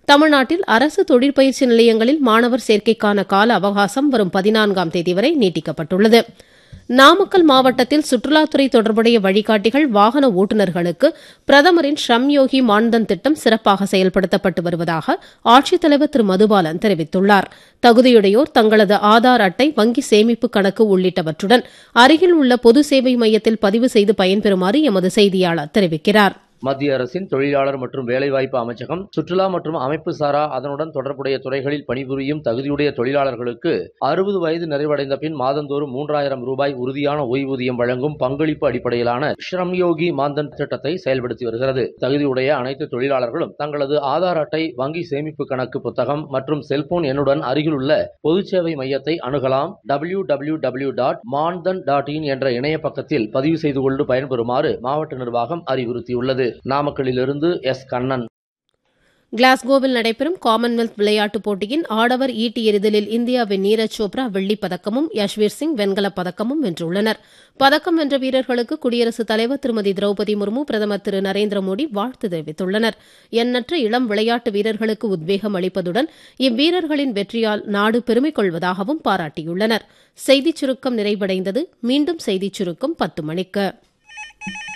தமிழ்நாட்டில் அரசு தொழிற்பயிற்சி நிலையங்களில் மாணவர் சேர்க்கைக்கான கால அவகாசம் வரும் பதினான்காம் தேதி வரை நீட்டிக்கப்பட்டுள்ளது நாமக்கல் மாவட்டத்தில் சுற்றுலாத்துறை தொடர்புடைய வழிகாட்டிகள் வாகன ஓட்டுநர்களுக்கு பிரதமரின் ஷ்ரம் யோகி மான்தன் திட்டம் சிறப்பாக செயல்படுத்தப்பட்டு வருவதாக ஆட்சித்தலைவர் திரு மதுபாலன் தெரிவித்துள்ளார் தகுதியுடையோர் தங்களது ஆதார் அட்டை வங்கி சேமிப்பு கணக்கு உள்ளிட்டவற்றுடன் அருகில் உள்ள பொது சேவை மையத்தில் பதிவு செய்து பயன்பெறுமாறு எமது செய்தியாளர் தெரிவிக்கிறார் மத்திய அரசின் தொழிலாளர் மற்றும் வேலைவாய்ப்பு அமைச்சகம் சுற்றுலா மற்றும் அமைப்பு சாரா அதனுடன் தொடர்புடைய துறைகளில் பணிபுரியும் தகுதியுடைய தொழிலாளர்களுக்கு அறுபது வயது நிறைவடைந்த பின் மாதந்தோறும் மூன்றாயிரம் ரூபாய் உறுதியான ஓய்வூதியம் வழங்கும் பங்களிப்பு அடிப்படையிலான ஷ்ரம் யோகி மாந்தன் திட்டத்தை செயல்படுத்தி வருகிறது தகுதியுடைய அனைத்து தொழிலாளர்களும் தங்களது ஆதார் அட்டை வங்கி சேமிப்பு கணக்கு புத்தகம் மற்றும் செல்போன் எண்ணுடன் அருகிலுள்ள பொதுச்சேவை மையத்தை அணுகலாம் W W W dot Maandhan dot in என்ற இணைய பக்கத்தில் பதிவு செய்து கொண்டு பயன்பெறுமாறு மாவட்ட நிர்வாகம் அறிவுறுத்தியுள்ளது நாமக்கல்லிலிருந்து எஸ் கண்ணன் கிளாஸ்கோவில் நடைபெறும் காமன்வெல்த் விளையாட்டுப் போட்டியின் ஆடவர் ஈட்டி எறிதலில் இந்தியாவின் நீரஜ் சோப்ரா வெள்ளிப் பதக்கமும் யஷ்வீர் சிங் வெண்கலப் பதக்கமும் வென்றுள்ளனர் பதக்கம் வென்ற வீரர்களுக்கு குடியரசுத் தலைவர் திருமதி திரௌபதி முர்மு பிரதமர் திரு நரேந்திர மோடி வாழ்த்து தெரிவித்துள்ளனர் எண்ணற்ற இளம் விளையாட்டு வீரர்களுக்கு உத்வேகம் அளிப்பதுடன் இவ்வீரர்களின் வெற்றியால் நாடு பெருமை கொள்வதாகவும் பாராட்டியுள்ளனர் செய்திச் சுருக்கம் நிறைவடைந்தது மீண்டும் செய்திச் சுருக்கம் பத்து மணிக்கு